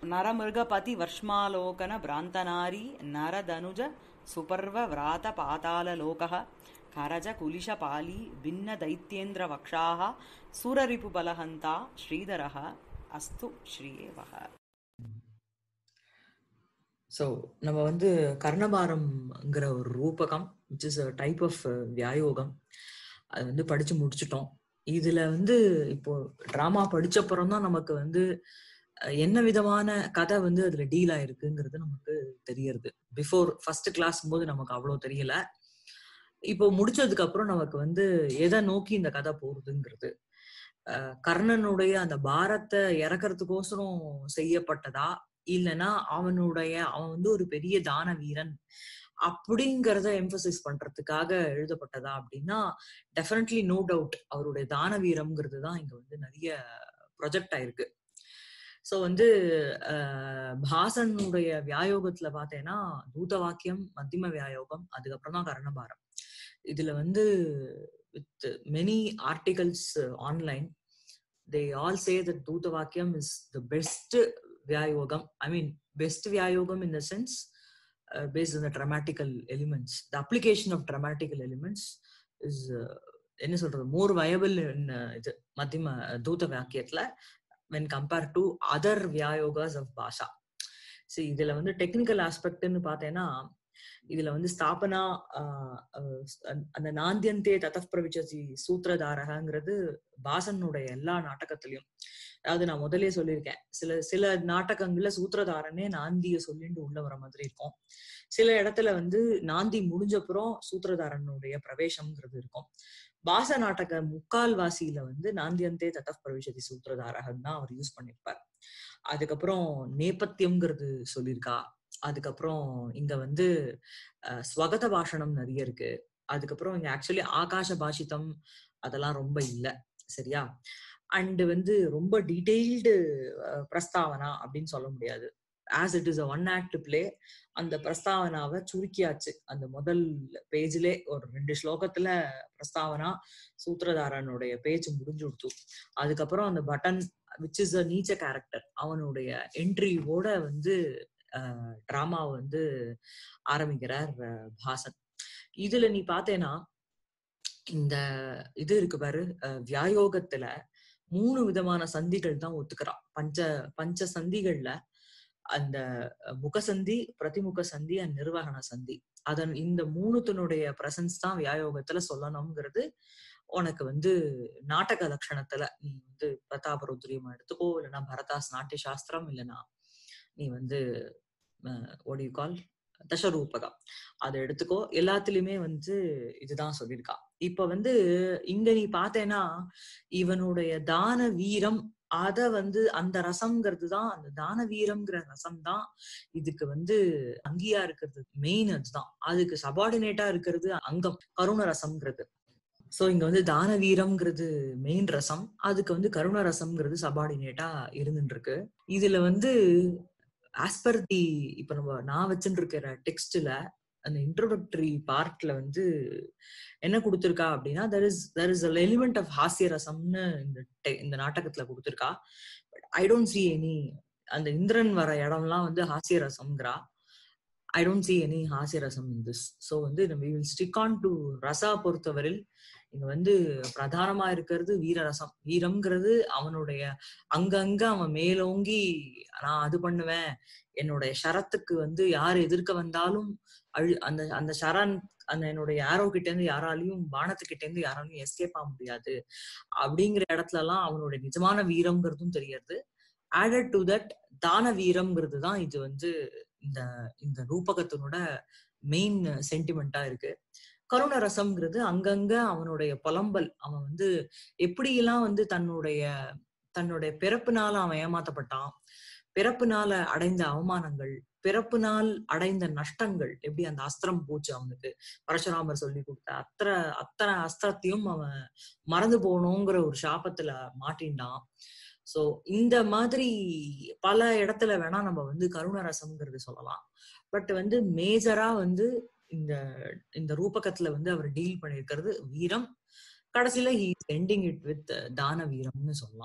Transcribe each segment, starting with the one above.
நரமிருகபதி வர்ஷ்மாலோகன பிராந்தநாரி நரதனுஜ சுபர்வ விராத பாதாளலோகः கரஜ குலிஷபாலி பின்ன தைத்யேந்திர வக்ஷாः சுரரிபுபலஹந்தா ஸ்ரீதரः அஸ்து ஸ்ரீயேவः ஸோ நம்ம வந்து கர்ணபாரம்ங்கிற ஒரு ரூபகம் which is a type of வியாயோகம் அது வந்து படிச்சு முடிச்சிட்டோம் இதுல வந்து இப்போ டிராமா படிச்சப்புறம் தான் நமக்கு வந்து அஹ், என்ன விதமான கதை வந்து அதுல டீல் ஆயிருக்குங்கிறது நமக்கு தெரியறது பிஃபோர் ஃபர்ஸ்ட் கிளாஸ் போது நமக்கு அவ்வளவு தெரியல இப்போ முடிச்சதுக்கு அப்புறம் நமக்கு வந்து எதை நோக்கி இந்த கதை போகுதுங்கிறது அஹ், கர்ணனுடைய அந்த பாரத்தை இறக்கறதுக்கோசரம் செய்யப்பட்டதா இல்லைன்னா அவனுடைய அவன் வந்து ஒரு பெரிய தான வீரன் அப்படிங்கறத எம்பசைஸ் பண்றதுக்காக எழுதப்பட்டதா அப்படின்னா டெஃபினெட்லி நோ டவுட் அவருடைய தான வீரம்ங்கிறது தான் இங்க வந்து நிறைய ப்ரொஜெக்ட் ஆயிருக்கு சோ வந்து அஹ், பாசனுடைய வியாயோகத்துல பார்த்தேன்னா தூத வாக்கியம் மத்தியம வியாயோகம் அதுக்கப்புறம் தான் கர்ணபாரம் இதுல வந்து with many articles online they all say that Dutta Vakyam is the best Vyayogam. I mean, best Vyayogam in the sense uh, based on the dramatical elements. The application of dramatical elements is uh, என்ன சொல்றது மோர் viable இது மத்தியம தூத வாக்கியத்துல when compared to other வியாயோகாஸ் of Bhasa சரி இதுல வந்து டெக்னிக்கல் ஆஸ்பெக்ட்னு பார்த்தேன்னா இதுல வந்து ஸ்தாபனா ஆஹ், அஹ், அந்த- அந்த நாந்தியந்தே ததப் பிரவிச்சதி சூத்திரதாரகங்கிறது பாசனுடைய எல்லா நாடகத்திலயும் அதாவது நான் முதலே சொல்லியிருக்கேன் சில சில நாடகங்கள்ல சூத்திரதாரனே நாந்திய சொல்லிட்டு உள்ள வர மாதிரி இருக்கும் சில இடத்துல வந்து நாந்தி முடிஞ்சப்புறம் சூத்திரதாரனுடைய பிரவேசம்ங்கிறது இருக்கும் பாச நாடக முக்கால் வாசியில வந்து நாந்தியந்தே ததப் பிரவிஷதி சூத்திரதாரகன் தான் அவர் யூஸ் பண்ணிருப்பார் அதுக்கப்புறம் நேபத்தியம்ங்கிறது சொல்லியிருக்கா அதுக்கப்புறம் இங்க வந்து அஹ், ஸ்வகத பாஷணம் நிறைய இருக்கு அதுக்கப்புறம் இங்க ஆக்சுவலி ஆகாஷ பாஷிதம் அதெல்லாம் ரொம்ப இல்ல சரியா அண்ட் வந்து ரொம்ப டீடைல்டு பிரஸ்தாவனா அப்படின்னு சொல்ல முடியாது as it is a one act play அந்த பிரஸ்தாவனாவை சுருக்கியாச்சு அந்த முதல் பேஜ்லே ஒரு ரெண்டு ஸ்லோகத்துல பிரஸ்தாவனா சூத்திரதாரனுடைய பேச்சு முடிஞ்சு கொடுத்து அதுக்கப்புறம் அந்த பட்டன் விச் இஸ் அ நீச்ச கேரக்டர் அவனுடைய என்ட்ரியோட வந்து டிராமாவை வந்து ஆரம்பிக்கிறார் அஹ், பாசன் இதுல நீ பார்த்தேன்னா இந்த இது இருக்கு பாரு அஹ், வியாயோகத்துல மூணு விதமான சந்திகள் தான் ஒத்துக்கிறான் பஞ்ச பஞ்ச சந்திகள்ல அந்த அஹ், முகசந்தி பிரதிமுக சந்தி அண்ட் நிர்வகண சந்தி அதன் இந்த மூணுத்தினுடைய பிரசன்ஸ் தான் வியாயோகத்துல சொல்லணுங்கிறது உனக்கு வந்து நாடக லட்சணத்துல நீ வந்து பிரதாபருத்ரியம் எடுத்துக்கோ இல்லைன்னா பரதாஸ் நாட்டிய சாஸ்திரம் இல்லைன்னா நீ வந்து ஒடி கால் தசரூபகம் அதை எடுத்துக்கோ எல்லாத்துலயுமே வந்து இதுதான் சொல்லியிருக்கா இப்ப வந்து இங்க நீ பார்த்தேன்னா இவனுடைய தான வீரம் அத வந்து அந்த ரசம்ங்கிறது தான் அந்த தான வீரம்ங்கிற ரசம் தான் இதுக்கு வந்து அங்கியா இருக்கிறது மெயின் அதுதான் அதுக்கு சபார்டினேட்டா இருக்கிறது அங்கம் கருண ரசம்ங்கிறது சோ இங்க வந்து தான வீரம்ங்கிறது மெயின் ரசம் அதுக்கு வந்து கருண ரசம்ங்கிறது சபார்டினேட்டா இருந்துட்டு இருக்கு இதுல வந்து ஆஸ் பர் தி இப்ப நம்ம நான் வச்சுட்டு இருக்கிற டெக்ஸ்ட்ல அந்த இன்ட்ரோடக்டரி பார்ட்ல வந்து என்ன கொடுத்திருக்கா அப்படின்னா there is there is element of ஹாஸ்ய ரசம்னு இந்த te- இந்த நாடகத்துல கொடுத்திருக்கா but I don't see any அந்த இந்திரன் வர இடம்லாம் வந்து ஹாஸ்ய ரசம்ங்கிறா ஐ டோன்ட் see எனி ஹாஸ்ய ரசம் இன் திஸ் ஸோ வந்து நம்ம வில் ஸ்டிக் ஆன் டு ரசா பொறுத்தவரையில் இங்க வந்து பிரதானமா இருக்கிறது வீரரசம் வீரம்ங்கிறது அவனுடைய அங்கங்க அவன் மேலோங்கி நான் அது பண்ணுவேன் என்னுடைய ஷரத்துக்கு வந்து யார் எதிர்க்க வந்தாலும் அழு அந்த அந்த ஷரன் அந்த என்னுடைய யாரோ கிட்ட இருந்து யாராலையும் பானத்துக்கிட்ட இருந்து யாராலையும் எஸ்கேப் ஆக முடியாது அப்படிங்கிற இடத்துல எல்லாம் அவனுடைய நிஜமான வீரம்ங்கிறதும் தெரியறது ஆடட் டு தட் தான வீரம்ங்கிறது தான் இது வந்து இந்த இந்த ரூபகத்தினோட மெயின் சென்டிமெண்டா இருக்கு கருண ரசம்ங்கிறது அங்கங்க அவனுடைய புலம்பல் அவன் வந்து எப்படியெல்லாம் வந்து தன்னுடைய தன்னுடைய பிறப்புனால அவன் ஏமாத்தப்பட்டான் பிறப்புனால அடைந்த அவமானங்கள் பிறப்புனால் அடைந்த நஷ்டங்கள் எப்படி அந்த அஸ்திரம் போச்சு அவனுக்கு பரசுராமர் சொல்லி கொடுத்த அத்தனை அத்தனை அஸ்திரத்தையும் அவன் மறந்து போகணுங்கிற ஒரு சாபத்துல மாட்டின்டான் சோ இந்த மாதிரி பல இடத்துல வேணா நம்ம வந்து கருணரசம்ங்கிறது சொல்லலாம் பட் வந்து மேஜரா வந்து இந்த இந்த ரூபகத்துல வந்து அவர் டீல் பண்ணியிருக்கிறது வீரம் கடைசியில ஹி எண்டிங் இட் வித் தான வீரம்னு சொல்லலாம்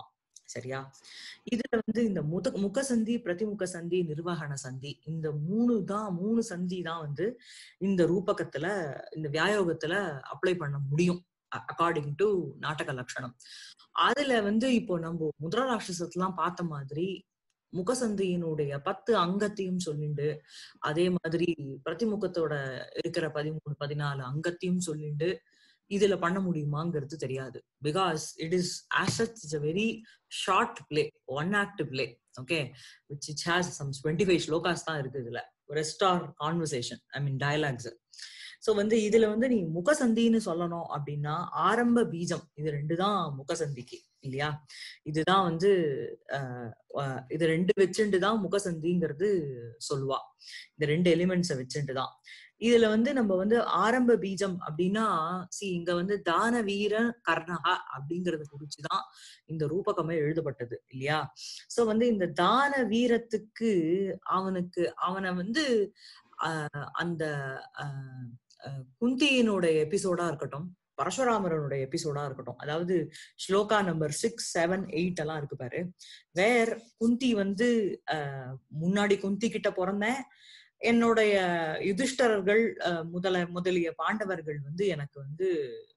சரியா இதுல வந்து இந்த முத முக சந்தி பிரதிமுக சந்தி நிர்வகண சந்தி இந்த மூணு தான் மூணு சந்தி தான் வந்து இந்த ரூபகத்துல இந்த வியாயோகத்துல அப்ளை பண்ண முடியும் அக்கார்டிங் டு நாடக லட்சணம் அதுல வந்து இப்போ நம்ம முத்ரா ராட்சசத்தெல்லாம் பார்த்த மாதிரி முகசந்தியினுடைய பத்து அங்கத்தையும் சொல்லிண்டு அதே மாதிரி பிரதிமுகத்தோட இருக்கிற பதிமூணு பதினாலு அங்கத்தையும் சொல்லிண்டு இதுல பண்ண முடியுமாங்கிறது தெரியாது because it is as said it's a very short play one act play okay which it has some twenty five ஸ்லோகாஸ் தான் இருக்கு இதுல rest are conversation I mean dialogues so வந்து இதுல வந்து நீ முகசந்தின்னு சொல்லணும் அப்படின்னா ஆரம்ப பீஜம் இது ரெண்டு தான் முகசந்திக்கு இல்லையா இதுதான் வந்து அஹ் இது ரெண்டு வச்சுட்டு தான் முகசந்திங்கிறது சொல்லுவா இந்த ரெண்டு எலிமெண்ட்ஸை வச்சுட்டு தான் இதுல வந்து நம்ம வந்து ஆரம்ப பீஜம் அப்படின்னா சி இங்க வந்து தான வீரன் கர்ணகா அப்படிங்கறத குறிச்சுதான் இந்த ரூபகமே எழுதப்பட்டது இல்லையா சோ வந்து இந்த தான வீரத்துக்கு அவனுக்கு அவனை வந்து ஆஹ் அந்த ஆஹ் குந்தியினுடைய எபிசோடா இருக்கட்டும் பரசுராமரனுடைய எபிசோடா இருக்கட்டும் அதாவது ஸ்லோகா நம்பர் சிக்ஸ் செவன் எயிட் எல்லாம் இருக்கு பாரு வேர் குந்தி வந்து அஹ் முன்னாடி குந்தி கிட்ட பிறந்தேன் என்னுடைய யுதிஷ்டரர்கள் முதல முதலிய பாண்டவர்கள் வந்து எனக்கு வந்து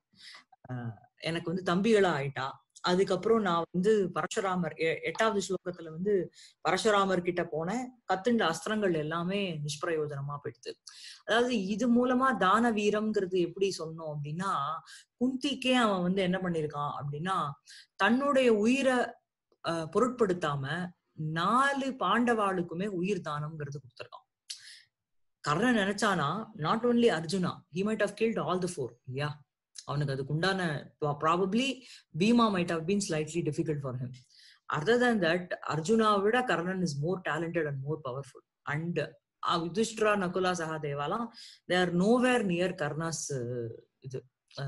எனக்கு வந்து தம்பிகளா ஆயிட்டா அதுக்கப்புறம் நான் வந்து பரசுராமர் எட்டாவது ஸ்லோகத்துல வந்து பரசுராமர் கிட்ட போனேன் கத்துண்ட அஸ்திரங்கள் எல்லாமே நிஷ்பிரயோஜனமா போயிடுது அதாவது இது மூலமா தான வீரம்ங்கிறது எப்படி சொன்னோம் அப்படின்னா குந்திக்கே அவன் வந்து என்ன பண்ணிருக்கான் அப்படின்னா தன்னுடைய உயிரை பொருட்படுத்தாம நாலு பாண்டவாளுக்குமே உயிர் தானம்ங்கிறது கொடுத்துருக்கான் கர்ணன் நினைச்சானா not only Arjuna he might have killed all the four இல்லையா அவனுக்கு அதுக்கு உண்டான probably Bhima might have been slightly difficult for him other than that Arjuna விட Karnan is more talented and more powerful and Yudhishthira Nakula சகாதேவாலாம் they are nowhere near Karna's இது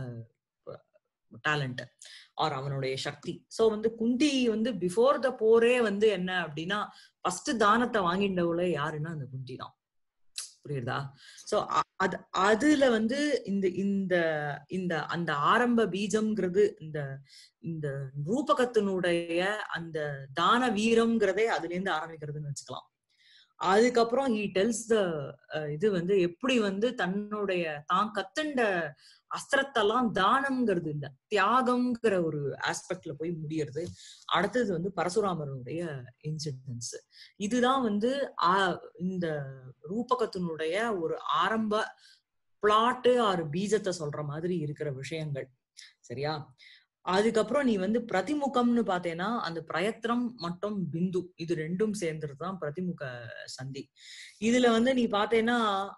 talent R அவனுடைய சக்தி so வந்து குந்தி வந்து பிஃபோர் த போரே வந்து என்ன அப்படின்னா ஃபர்ஸ்ட் தானத்தை வாங்கிட்டவளே யாருன்னா அந்த குந்தி தான் புரியுதா சோ அது அதுல வந்து இந்த இந்த இந்த அந்த ஆரம்ப பீஜம்ங்கிறது இந்த இந்த ரூபகத்தினுடைய அந்த தான வீரம்ங்கிறதே அதுல இருந்து ஆரம்பிக்கிறதுன்னு வச்சுக்கலாம் அதுக்கப்புறம் ஹீ டெல்ஸ் த இது வந்து எப்படி வந்து தன்னுடைய தான் கத்துண்ட அஸ்திரத்தெல்லாம் தானம்ங்கிறது இல்ல தியாகம்ங்கிற ஒரு ஆஸ்பெக்ட்ல போய் முடியறது அடுத்தது வந்து பரசுராமருடைய இன்சிடென்ட்ஸ் இதுதான் வந்து இந்த ரூபகத்தினுடைய ஒரு ஆரம்ப பிளாட்டு ஆறு பீஜத்தை சொல்ற மாதிரி இருக்கிற விஷயங்கள் சரியா அதுக்கப்புறம் நீ வந்து பிரதிமுகம்னு பார்த்தேன்னா அந்த பிரயத்னம் மற்றும் பிந்து இது ரெண்டும் சேர்ந்துருதான் பிரதிமுக சந்தி இதுல வந்து நீ பார்த்தேன்னா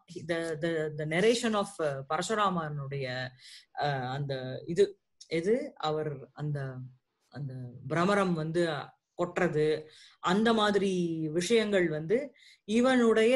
த நெரேஷன் ஆஃப் பரசுராமனுடைய அந்த இது எது அவர் அந்த அந்த பிரமரம் வந்து கொட்டுறது அந்த மாதிரி விஷயங்கள் வந்து இவனுடைய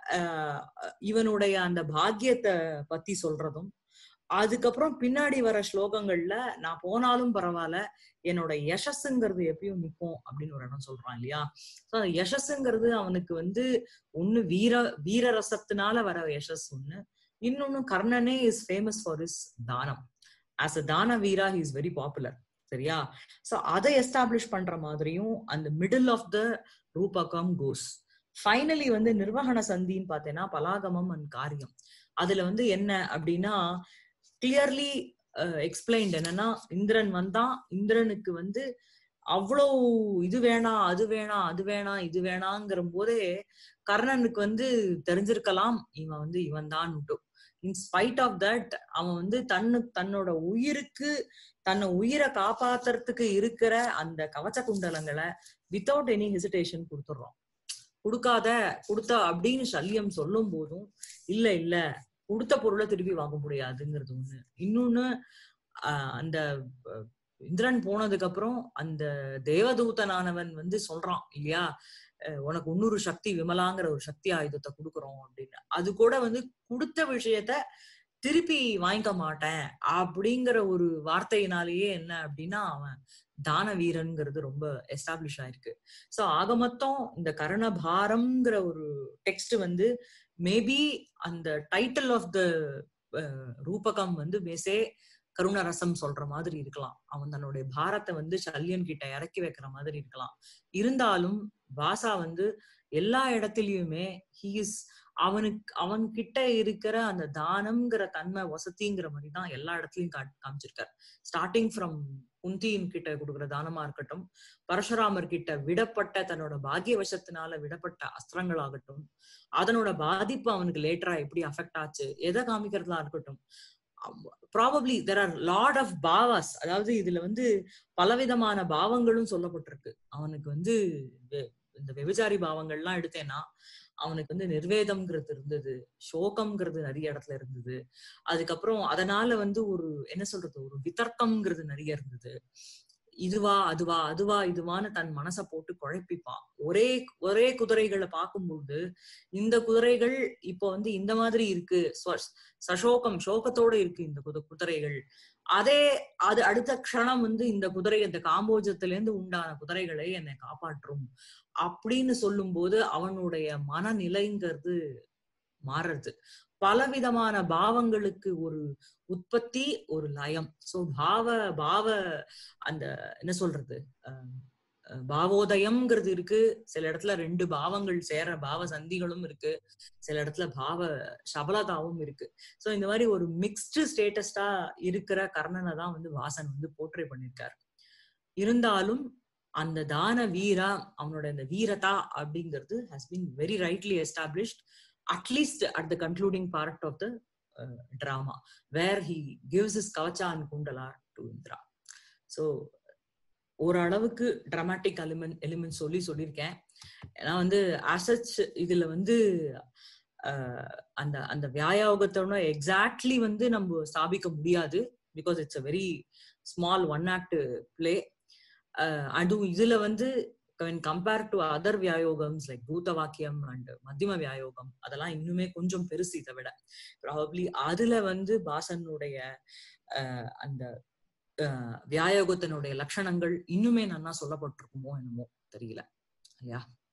இவனுடைய அந்த பாக்கியத்தை பத்தி சொல்றதும் அதுக்கப்புறம் பின்னாடி வர ஸ்லோகங்கள்ல நான் போனாலும் பரவாயில்ல என்னோட யசஸ்ங்கிறது எப்பயும் நிற்கும் அப்படின்னு ஒரு இடம் சொல்றான் இல்லையா சோ அந்த யசஸ்ங்கிறது அவனுக்கு வந்து ஒண்ணு வீர வீர ரசத்தினால வர யசஸ் ஒண்ணு இன்னொன்னு கர்ணனே இஸ் ஃபேமஸ் ஃபார் இஸ் தானம் ஆஸ் அ தான வீரா ஹி இஸ் வெரி பாப்புலர் சரியா சோ அதை எஸ்டாப்ளிஷ் பண்ற மாதிரியும் அந்த மிடில் ஆஃப் த ரூபகம் கோஸ் ஃபைனலி வந்து நிர்வகண சந்தின்னு பார்த்தேன்னா பலாகமம் அண்ட் காரியம் அதுல வந்து என்ன அப்படின்னா கிளியர்லி எக்ஸ்பிளைன்ட் என்னன்னா இந்திரன் வந்தான் இந்திரனுக்கு வந்து அவ்வளவு இது வேணாம் அது வேணாம் அது வேணாம் இது வேணாங்கிற போதே கர்ணனுக்கு வந்து தெரிஞ்சிருக்கலாம் இவன் வந்து இவன் தான் இன் ஸ்பைட் ஆஃப் தட் அவன் வந்து தன்னு தன்னோட உயிருக்கு தன்னை உயிரை காப்பாத்துறதுக்கு இருக்கிற அந்த கவச்ச குண்டலங்களை வித்தவுட் எனி ஹெசிடேஷன் கொடுத்துடுறோம் கொடுக்காத கொடுத்த அப்படின்னு சல்யம் சொல்லும் போதும் இல்ல இல்ல கொடுத்த பொருளை திருப்பி வாங்க முடியாதுங்கிறது ஒண்ணு இன்னொன்னு ஆஹ் அந்த இந்திரன் போனதுக்கு அப்புறம் அந்த தேவதூதனானவன் வந்து சொல்றான் இல்லையா உனக்கு இன்னொரு சக்தி விமலாங்கிற ஒரு சக்தி ஆயுதத்தை கொடுக்குறோம் அப்படின்னு அது கூட வந்து கொடுத்த விஷயத்த திருப்பி வாங்கிக்க மாட்டேன் அப்படிங்கிற ஒரு வார்த்தையினாலேயே என்ன அப்படின்னா அவன் தான வீரன்ங்கிறது ரொம்ப எஸ்டாப்ளிஷ் ஆயிருக்கு சோ ஆக மொத்தம் இந்த கரணபாரம்ங்கிற ஒரு டெக்ஸ்ட் வந்து மேபி அந்த டைட்டில் ஆஃப் த ரூபகம் வந்து மேசே கருண ரசம் சொல்ற மாதிரி இருக்கலாம் அவன் தன்னுடைய பாரத்தை வந்து சல்யன் கிட்ட இறக்கி வைக்கிற மாதிரி இருக்கலாம் இருந்தாலும் வாசா வந்து எல்லா இடத்துலயுமே ஹீ இஸ் அவனுக்கு அவன் கிட்ட இருக்கிற அந்த தானம்ங்கிற தன்மை வசதிங்கிற மாதிரி தான் எல்லா இடத்துலயும் கா காமிச்சிருக்காரு ஸ்டார்டிங் ஃப்ரம் குந்தியின் கிட்ட கொடுக்குற தானமா இருக்கட்டும் பரசுராமர் கிட்ட விடப்பட்ட தன்னோட பாகியவசத்தினால விடப்பட்ட அஸ்திரங்களாகட்டும் அதனோட பாதிப்பு அவனுக்கு லேட்டரா எப்படி அஃபெக்ட் ஆச்சு எதை காமிக்கிறதா இருக்கட்டும் probably there are lot of பாவாஸ் அதாவது இதுல வந்து பலவிதமான பாவங்களும் சொல்லப்பட்டிருக்கு அவனுக்கு வந்து இந்த வெவிச்சாரி பாவங்கள்லாம் எடுத்தேன்னா அவனுக்கு வந்து நிர்வேதம்ங்கிறது இருந்தது சோகம்ங்கிறது நிறைய இடத்துல இருந்தது அதுக்கப்புறம் அதனால வந்து ஒரு என்ன சொல்றது ஒரு விதர்க்கம்ங்கிறது நிறைய இருந்தது இதுவா அதுவா அதுவா இதுவான்னு தன் மனசை போட்டு குழப்பிப்பான் ஒரே ஒரே குதிரைகளை பார்க்கும்போது இந்த குதிரைகள் இப்போ வந்து இந்த மாதிரி இருக்கு சசோகம் சோகத்தோட இருக்கு இந்த குது குதிரைகள் அதே அது அடுத்த க்ஷணம் வந்து இந்த குதிரை இந்த காம்போஜத்துல இருந்து உண்டான குதிரைகளை என்னை காப்பாற்றும் அப்படின்னு சொல்லும் போது அவனுடைய மனநிலைங்கிறது மாறுறது பலவிதமான பாவங்களுக்கு ஒரு உற்பத்தி ஒரு லயம் சோ பாவ பாவ அந்த என்ன சொல்றது பாவோதயம்ங்கிறது இருக்கு சில இடத்துல ரெண்டு பாவங்கள் சேர பாவ சந்திகளும் இருக்கு சில இடத்துல பாவ சபலதாவும் இருக்கு சோ இந்த மாதிரி ஒரு மிக்ஸ்டு ஸ்டேட்டஸ்டா இருக்கிற கர்ணனை தான் வந்து வாசன் வந்து போர்ட்ரே பண்ணிருக்காரு இருந்தாலும் அந்த தான வீரா அவனோட அந்த வீரதா அப்படிங்கிறது has been very rightly established at least at the concluding part of the drama where he gives is கவச்சா அண்ட் குண்டலா டு இந்திரா ஸோ ஓரளவுக்கு ட்ராமாட்டிக் எலிமெண்ட் எலிமெண்ட் சொல்லி சொல்லியிருக்கேன் ஏன்னா வந்து அசச் இதுல வந்து அந்த அந்த வியாயோகத்தோட எக்ஸாக்ட்லி வந்து நம்ம ஸ்தாபிக்க முடியாது because it's a very small one act play அதுவும் இதுல வந்து when compared to other வியாயோகம்ஸ் லைக் பூத வாக்கியம் அண்ட் மத்தியம வியாயோகம் அதெல்லாம் இன்னுமே கொஞ்சம் பெருசு இதை விட ப்ராபப்ளி அதுல வந்து பாசனுடைய அந்த வியாயோகத்தினுடைய லட்சணங்கள் இன்னுமே நன்னா சொல்லப்பட்டிருக்குமோ என்னமோ தெரியல இல்லையா